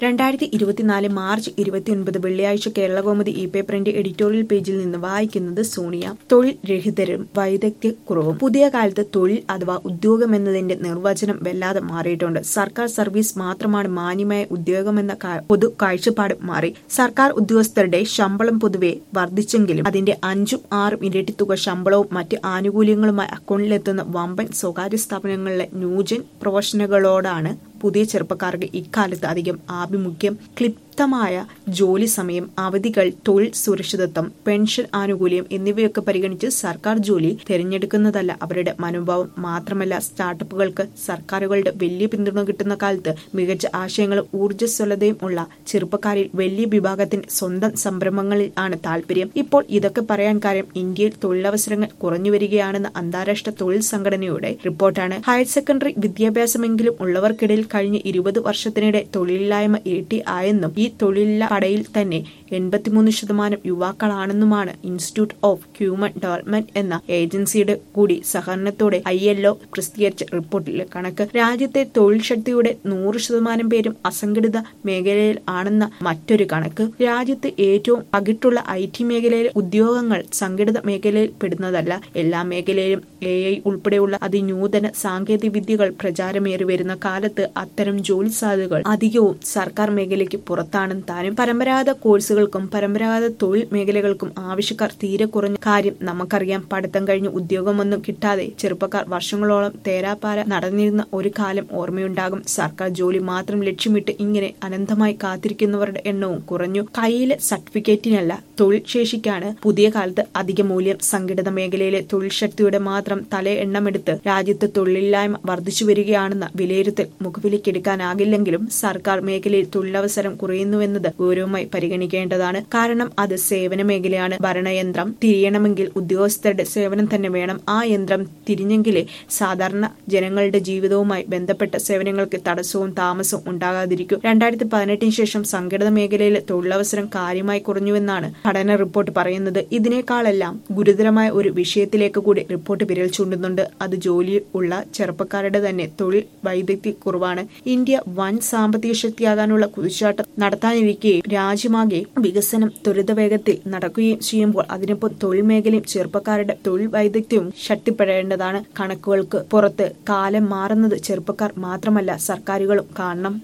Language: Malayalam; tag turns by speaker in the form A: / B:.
A: രണ്ടായിരത്തി ഇരുപത്തിനാല് മാർച്ച് ഇരുപത്തിയൊൻപത് വെള്ളിയാഴ്ച കേരളകൗമുദി ഇ പേപ്പറിന്റെ എഡിറ്റോറിയൽ പേജിൽ നിന്ന് വായിക്കുന്നത് സോണിയ തൊഴിൽ രഹിതരും വൈദഗ്ധ്യക്കുറവും പുതിയ കാലത്ത് തൊഴിൽ അഥവാ ഉദ്യോഗം എന്നതിന്റെ നിർവചനം വല്ലാതെ മാറിയിട്ടുണ്ട് സർക്കാർ സർവീസ് മാത്രമാണ് മാന്യമായ ഉദ്യോഗമെന്ന കാ- പൊതു കാഴ്ചപ്പാട് മാറി സർക്കാർ ഉദ്യോഗസ്ഥരുടെ ശമ്പളം പൊതുവെ വർദ്ധിച്ചെങ്കിലും അതിന്റെ അഞ്ചും ആറും ഇരട്ടി തുക ശമ്പളവും മറ്റ് ആനുകൂല്യങ്ങളുമായി അക്കൗണ്ടിലെത്തുന്ന വമ്പൻ സ്വകാര്യ സ്ഥാപനങ്ങളിലെ ന്യൂജൻ പ്രൊഫഷനുകളോടാണ് പുതിയ ചെറുപ്പക്കാർക്ക് ഇക്കാലത്ത് അധികം ആഭിമുഖ്യം ക്ലിപ്തമായ ജോലി സമയം അവധികൾ തൊഴിൽ സുരക്ഷിതത്വം പെൻഷൻ ആനുകൂല്യം എന്നിവയൊക്കെ പരിഗണിച്ച് സർക്കാർ ജോലി തിരഞ്ഞെടുക്കുന്നതല്ല അവരുടെ മനോഭാവം മാത്രമല്ല സ്റ്റാർട്ടപ്പുകൾക്ക് സർക്കാരുകളുടെ വലിയ പിന്തുണ കിട്ടുന്ന കാലത്ത് മികച്ച ആശയങ്ങളും ഊർജ്ജസ്വലതയും ഉള്ള ചെറുപ്പക്കാരിൽ വലിയ വിഭാഗത്തിന് സ്വന്തം സംരംഭങ്ങളിൽ ആണ് താല്പര്യം ഇപ്പോൾ ഇതൊക്കെ പറയാൻ കാര്യം ഇന്ത്യയിൽ തൊഴിലവസരങ്ങൾ കുറഞ്ഞു വരികയാണെന്ന അന്താരാഷ്ട്ര തൊഴിൽ സംഘടനയുടെ റിപ്പോർട്ടാണ് ഹയർ സെക്കൻഡറി വിദ്യാഭ്യാസമെങ്കിലും ഉള്ളവർക്കിടയിൽ കഴിഞ്ഞ ഇരുപത് വർഷത്തിനിടെ തൊഴിലില്ലായ്മ ഇരട്ടി ആയെന്നും ഈ തൊഴിലില്ല പടയിൽ തന്നെ എൺപത്തിമൂന്ന് ശതമാനം യുവാക്കളാണെന്നുമാണ് ഇൻസ്റ്റിറ്റ്യൂട്ട് ഓഫ് ഹ്യൂമൻ ഡെവലപ്മെന്റ് എന്ന ഏജൻസിയുടെ കൂടി സഹകരണത്തോടെ ഐ എൽഒ പ്രസിദ്ധീകരിച്ച റിപ്പോർട്ടിലെ കണക്ക് രാജ്യത്തെ തൊഴിൽ ശക്തിയുടെ നൂറ് ശതമാനം പേരും അസംഘടിത മേഖലയിൽ ആണെന്ന മറ്റൊരു കണക്ക് രാജ്യത്ത് ഏറ്റവും പകിട്ടുള്ള ഐ ടി മേഖലയിലെ ഉദ്യോഗങ്ങൾ സംഘടിത മേഖലയിൽ പെടുന്നതല്ല എല്ലാ മേഖലയിലും എ ഐ ഉൾപ്പെടെയുള്ള അതിനൂതന സാങ്കേതിക വിദ്യകൾ പ്രചാരമേറി വരുന്ന കാലത്ത് അത്തരം ജോലി സാധ്യതകൾ അധികവും സർക്കാർ മേഖലയ്ക്ക് പുറത്താണെന്ന് താനും പരമ്പരാഗത കോഴ്സുകൾക്കും പരമ്പരാഗത തൊഴിൽ മേഖലകൾക്കും ആവശ്യക്കാർ തീരെ കുറഞ്ഞ കാര്യം നമുക്കറിയാം പഠിത്തം കഴിഞ്ഞ് ഉദ്യോഗമൊന്നും കിട്ടാതെ ചെറുപ്പക്കാർ വർഷങ്ങളോളം തേരാപ്പാര നടന്നിരുന്ന ഒരു കാലം ഓർമ്മയുണ്ടാകും സർക്കാർ ജോലി മാത്രം ലക്ഷ്യമിട്ട് ഇങ്ങനെ അനന്തമായി കാത്തിരിക്കുന്നവരുടെ എണ്ണവും കുറഞ്ഞു കയ്യിലെ സർട്ടിഫിക്കറ്റിനല്ല തൊഴിൽ ശേഷിക്കാണ് പുതിയ കാലത്ത് അധിക മൂല്യം സംഘടിത മേഖലയിലെ തൊഴിൽ ശക്തിയുടെ മാത്രം തല എണ്ണമെടുത്ത് രാജ്യത്ത് തൊഴിലില്ലായ്മ വർദ്ധിച്ചു വരികയാണെന്ന വിലയിരുത്തൽ മുഖവിലേക്കെടുക്കാനാകില്ലെങ്കിലും സർക്കാർ മേഖലയിൽ തൊഴിലവസരം കുറയുന്നുവെന്നത് ഗൗരവമായി പരിഗണിക്കേണ്ടതാണ് കാരണം അത് സേവന മേഖലയാണ് ഭരണയന്ത്രം തിരിയണമെങ്കിൽ ഉദ്യോഗസ്ഥരുടെ സേവനം തന്നെ വേണം ആ യന്ത്രം തിരിഞ്ഞെങ്കിലേ സാധാരണ ജനങ്ങളുടെ ജീവിതവുമായി ബന്ധപ്പെട്ട സേവനങ്ങൾക്ക് തടസ്സവും താമസവും ഉണ്ടാകാതിരിക്കൂ രണ്ടായിരത്തി പതിനെട്ടിന് ശേഷം സംഘടിത മേഖലയിലെ തൊഴിലവസരം കാര്യമായി കുറഞ്ഞുവെന്നാണ് പഠന റിപ്പോർട്ട് പറയുന്നത് ഇതിനേക്കാളെല്ലാം ഗുരുതരമായ ഒരു വിഷയത്തിലേക്ക് കൂടി റിപ്പോർട്ട് വിരൽ ചൂണ്ടുന്നുണ്ട് അത് ജോലി ഉള്ള ചെറുപ്പക്കാരുടെ തന്നെ തൊഴിൽ വൈദഗ്ധ്യ കുറവാണ് ഇന്ത്യ വൻ സാമ്പത്തിക ശക്തിയാകാനുള്ള കുതിച്ചാട്ടം നടത്താനിരിക്കുകയും രാജ്യമാകെ വികസനം ത്വരിതവേഗത്തിൽ നടക്കുകയും ചെയ്യുമ്പോൾ അതിനൊപ്പം തൊഴിൽ മേഖലയും ചെറുപ്പക്കാരുടെ തൊഴിൽ വൈദഗ്ധ്യവും ശക്തിപ്പെടേണ്ടതാണ് കണക്കുകൾക്ക് പുറത്ത് കാലം മാറുന്നത് ചെറുപ്പക്കാർ മാത്രമല്ല സർക്കാരുകളും കാണണം